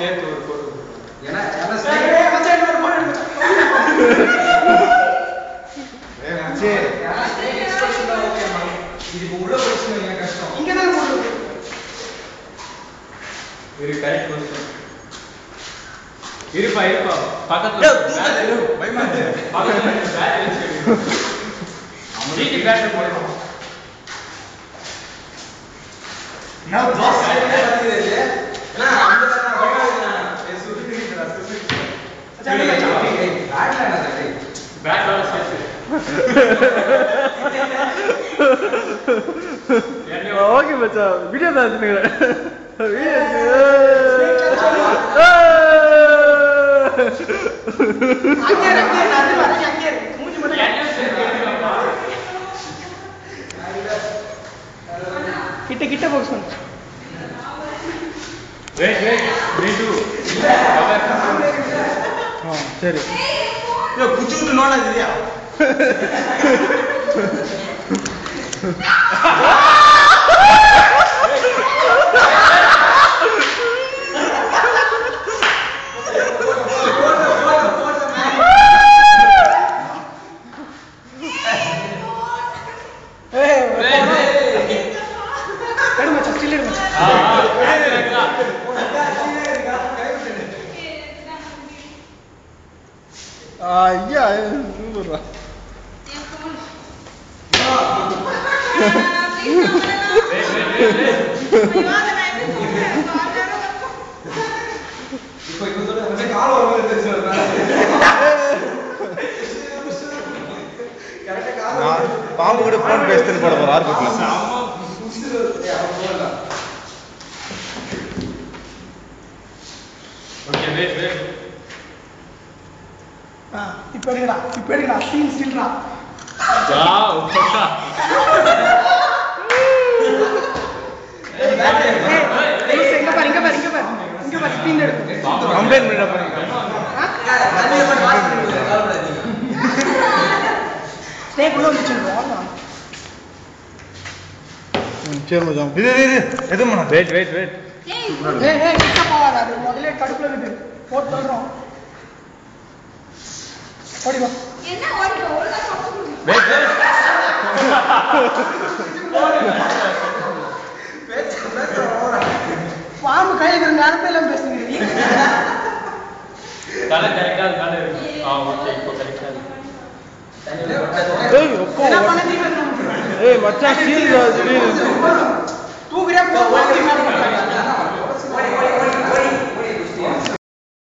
சேர்த்து ஒரு photo. ஏன்னா ஏன்னா ஏய், snake- ஏய், மச்சான், இன்னொரு photo எடுங்க. ஏய் மச்சி ஏன்னா snake expression தான் okay மா. இது இப்ப உள்ள போயிடுச்சுன்னு வைங்க, கஷ்டம் இங்கதானே photo இருக்கு. இரு correct question. இருப்பா இருப்பா பக்கத்துல ஏய் தூக்கல இரு பயமா இருக்கு பக்கத்துல பேட் வச்சு சீட்டு பேட் போடணும் நான் தோசை ஏன்னா, அந்த மாதிரி நான் பயமா இருக்குண்ணா. ஏய், சுத்திட்டு இருக்குடா, சுத்திட்டு இருக்கு. மச்சான், இல்ல, மச்சான். ஏய், ஏய், batல என்ன தட்டு? பேட்டோட சேர்த்து ஓகே மச்சான் வீடியோ தான் வச்சுக்கிறேன் வீடியோ அங்கே இரு, அங்கே இரு, அது வரைக்கும் அங்கே இரு. மூஞ்சி மட்டும் காட்டு. என்னையும் சேர்த்து எடுத்துக்கப்பா. கிட்ட கிட்ட போக்ஸ் பண்ணு Wait, wait, me too. ஆ சரி ஏய் குச்சி விட்டு நோடா சரியா ஏய், எடு மச்சான், still எடு மச்சான். ஆ, ஆ, correct, correct தான். ஐயா சூப்பர்ரா Wait, wait, wait, wait. இப்போ இப்போ சொல்லு, அந்த கால் வர மாதிரி பேசுறது கரெக்டா கால் வர நான் மாதிரி பாம்பு கூட ஃபோன் பேசுதுன்னு போட போறேன் ஆர்பிட்ல ஏய், அவன் போடலாம். Okay, wait, wait. ஆ, இப்ப எடுங்கடா இப்ப எடுங்கடா சீன் ஸ்டில்டா Wow, பக்கா. இங்க பாரு இங்க பாரு இங்க பாரு இங்க பாரு ஸ்பீன் எடுக்கு கம்ப்ளைண்ட் பண்ணிட போறீங்க தண்ணியை மட்டும் வாஷ் பண்ணி விடுங்க, கவலைப்படாதீங்க. ஸ்னேக் உள்ள வந்துச்சு அவ்வளவுதான். ம், சரி மச்சான் இது இது இது எது பண்ண Wait, wait, wait. ஏய் ஏய் கிட்ட போகாத அது முதல்ல கடுப்புல விட்டு போட்டு சொல்றோம் ஓடி வா என்ன ஓடிட்டு ஒழுங்கா சொல்லுங்க Wait, wait. பேச பேச ஓவரா. பாம்பு கையில இருக்கிற நேரத்துல எல்லாம் பேசுங்க தலை correct ஆ இருக்கு, தலை இருக்கு. ஆ, okay, இப்போ correct ஆ இருக்கு. தண்ணியில போட்டா தொலை. ஏய் அப்பா என்ன பண்ண நீ வந்து ஏய் மச்சான் சீல் திடீர்னு தூக்குறியா போ